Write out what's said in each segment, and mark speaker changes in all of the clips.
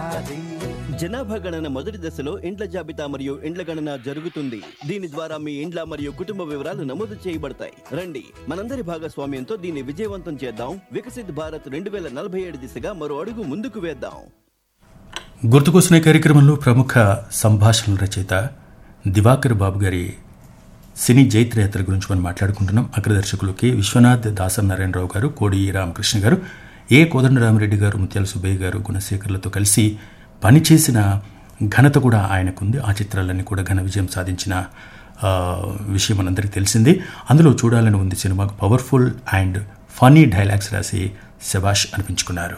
Speaker 1: అది
Speaker 2: జనాభా గణన మొదటి దశలో ఇండ్ల జాబితా మరియు ఇండ్ల గణన జరుగుతుంది దీని ద్వారా మీ ఇండ్ల మరియు కుటుంబ వివరాలు నమోదు చేయబడతాయి రండి మనందరి భాగస్వామ్యంతో దీన్ని విజయవంతం చేద్దాం వికసిత్ భారత్ రెండు వేల నలభై ఏడు దిశగా మరో అడుగు ముందుకు వేద్దాం
Speaker 3: గుర్తుకొస్తున్న కార్యక్రమంలో ప్రముఖ సంభాషణ రచయిత దివాకర్ బాబు గారి సినీ జైత్రయాత్ర గురించి మనం మాట్లాడుకుంటున్నాం అగ్రదర్శకులు కె విశ్వనాథ్ దాసన్ నారాయణరావు గారు కోడి రామకృష్ణ గారు ఏ కోదండరామిరెడ్డి గారు ముత్యాల సుబ్బయ్య గారు గుణశేఖర్లతో కలిసి పనిచేసిన ఘనత కూడా ఆయనకుంది ఆ చిత్రాలన్నీ కూడా ఘన విజయం సాధించిన ఆ, విషయం మనందరికీ తెలిసింది అందులో చూడాలని ఉంది సినిమాకు పవర్ఫుల్ అండ్ ఫనీ డైలాగ్స్ రాసి శబాష్ అనిపించుకున్నారు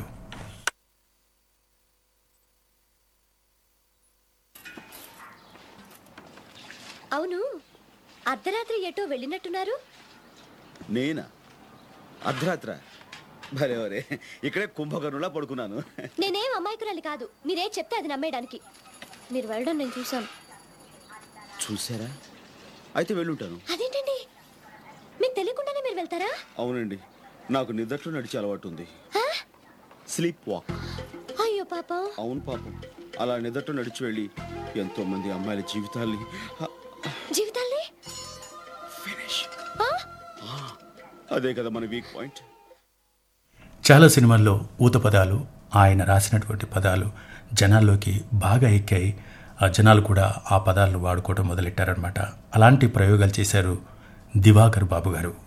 Speaker 4: అవును అర్ధరాత్రి ఎటో వెళ్ళినట్టున్నారు
Speaker 5: నేనా అర్ధరాత్ర భలే వరే ఇక్కడే కుంభకర్ణులా పడుకున్నాను
Speaker 4: నేనేం అమాయకురాలి కాదు మీరే చెప్తే అది నమ్మేయడానికి మీరు వెళ్ళడం నేను చూశాను
Speaker 5: చూసారా అయితే వెళ్ళుంటాను
Speaker 4: అదేంటండి మీకు తెలియకుండానే మీరు వెళ్తారా
Speaker 5: అవునండి నాకు నిద్రలో నడిచే అలవాటు ఉంది స్లీప్ వాక్
Speaker 4: అయ్యో పాపం
Speaker 5: అవును పాపం అలా నిద్రలో నడిచి వెళ్ళి ఎంతో మంది అమ్మాయిల జీవితాల్ని ఆ,
Speaker 4: జీవితాల్ని
Speaker 5: ఫినిష్
Speaker 4: ఆ?
Speaker 5: అదే కదా మన వీక్ పాయింట్
Speaker 3: చాలా సినిమాల్లో ఊత పదాలు ఆయన రాసినటువంటి పదాలు జనాల్లోకి బాగా ఎక్కాయి ఆ జనాలు కూడా ఆ పదాలను వాడుకోవడం మొదలెట్టారనమాట అలాంటి ప్రయోగాలు చేశారు దివాకర్ బాబు గారు